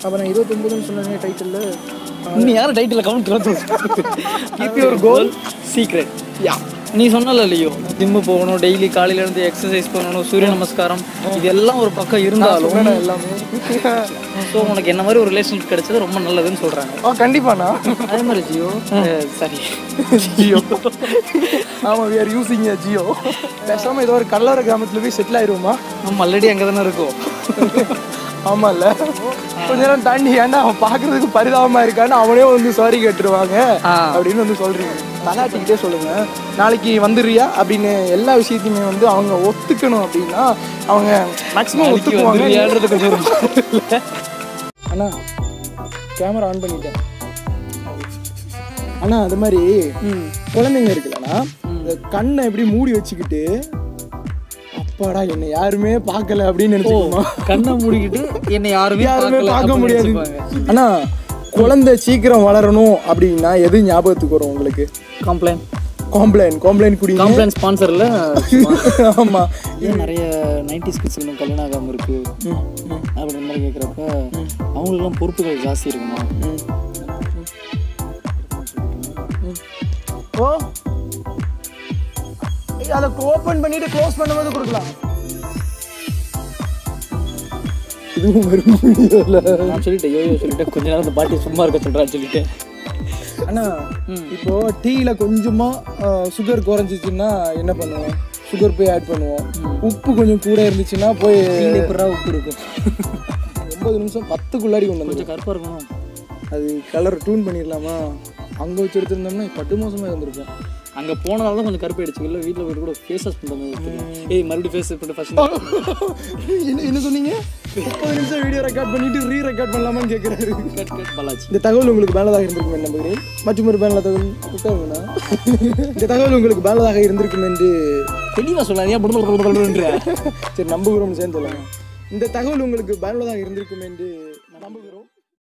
அப்போ நான் இருபத்தொம்பதுன்னு சொன்னேன் டைட்டிலில் இன்னும் யாரும் title count keep your goal secret யா நீ சொன்னல இல்லையோ ஜிம்மு போகணும் டெய்லி காலையில இருந்து எக்ஸசைஸ் பண்ணணும் சூரிய நமஸ்காரம் இது எல்லாம் ஒரு பக்கம் இருந்தாலும் எல்லாமே ஸோ உனக்கு என்ன மாதிரி ஒரு ரிலேஷன்ஷிப் கிடைச்சது ரொம்ப நல்லதுன்னு சொல்றாங்க ஆ கண்டிப்பாண்ணா அதே மாதிரி ஜியோ சரி ஜியோ ஆமாம் வி ஆர் யூசிங் ஜியோ பேசாமல் ஏதோ ஒரு கல்லறை கிராமத்தில் போய் செட்டில் ஆயிடுவோமா நம்ம ஆல்ரெடி அங்கே தானே இருக்கோம் ஆமாம்ல கொஞ்ச நேரம் தாண்டி ஏன்டா அவன் பார்க்கறதுக்கு பரிதாபமா இருக்கான்னு அவனே வந்து சாரி கேட்டுருவாங்க ஆ. அப்படின்னு வந்து சொல்றீங்க தலாட்டிக்கிட்டே சொல்லுங்க நாளைக்கு வந்துடுறியா அப்படின்னு எல்லா விஷயத்தையுமே வந்து அவங்க ஒத்துக்கணும் அப்படின்னா அவங்க மேக்ஸிமம் ஒத்துக்குவாங்க வந்துடுறியான்றது கொஞ்சம் ஒரு அண்ணா கேமரா ஆன் பண்ணிட்டேன் அண்ணா அது மாதிரி குழந்தைங்க இருக்குல்லண்ணா இந்த கண்ணை எப்படி மூடி வச்சுக்கிட்டு அப்பாடா என்னை யாருமே பார்க்கல அப்படின்னு நினைச்சுக்கோமா கண்ணை மூடிக்கிட்டு என்னை யாருமே யாருமே பார்க்கல பார்க்க அப்படின்னு முடியாது வச்சுப்பாங்க. அண்ணா குழந்தை சீக்கிரம் வளரணும் அப்படின்னா எது ஞாபகத்துக்கு வரும் உங்களுக்கு கம்ப்ளைண்ட் காம்ப்ளைன் காம்ப்ளைன் குடிங்க கம்ப்ளைண்ட் ஸ்பான்சர்ல ஆமா ஏன் நிறைய நைன்டி ஸ்கிட்ஸ் இன்னும் கல்யாணம் ஆகாம இருக்கு ம், ம், அப்படின்ற மாதிரி கேட்குறப்ப அவங்களுக்குலாம் பொறுப்புகள் ஜாஸ்தி இருக்குமா ம். ஓ ஏய், அதை ஓபன் பண்ணிட்டு க்ளோஸ் பண்ணும்போது கொடுக்கலாம் இதுவும் வரும் வீடியோல நான் சொல்லிட்டேன் யோயோ சொல்லிட்டேன் கொஞ்ச நேரம் அந்த பாட்டி சும்மா இருக்க சொல்றான்னு சொல்லிட்டு அண்ணா இப்போ டீல கொஞ்சமா சுகர் குறைஞ்சிச்சுன்னா என்ன பண்ணுவோம் சுகர் போய் ஆட் பண்ணுவோம் உப்பு கொஞ்சம் கூட இருந்துச்சுன்னா போய் எப்படா உப்பு இருக்கு ஒன்பது நிமிஷம் பத்துக்குள்ளாடி கொண்டு வந்து கொஞ்சம் கருப்பா இருக்கணும் அது கலர் டியூன் பண்ணிடலாமா அங்க வச்சு எடுத்திருந்தோம்னா பட்டு மோசமா இருந்திருக்கும் அங்க போனதால தான் கொஞ்சம் கருப்பு அடிச்சு இல்லை வீட்டில் போயிட்டு கூட ஃபேஸ் வாஷ் பண்ணுற மாதிரி இருக்கு. ஏய் மறுபடியும் ஃபேஸ் பண்ணிட்டு ஃபர்ஸ்ட் என்ன என்ன சொன்னீங்க முப்பது நிமிஷம் வீடியோ ரெக்கார்ட் பண்ணிட்டு ரீ ரெக்கார்ட் பண்ணலாமான்னு கேட்குறாரு கட் கட் பாலாஜி இந்த தகவல் உங்களுக்கு பயனுள்ளதாக இருந்திருக்கும் என்று நம்புகிறேன் மற்றும் ஒரு பயனுள்ள தகவல் உட்காருங்கண்ணா. இந்த தகவல் உங்களுக்கு பயனுள்ளதாக இருந்திருக்கும் என்று தெளிவாக சொல்லாதீங்க அப்படின்னு சரி நம்புகிறோம் சேர்ந்து சொல்லலாம் இந்த தகவல் உங்களுக்கு பயனுள்ளதாக இருந்திருக்கும் என்று நம்புகிறோம்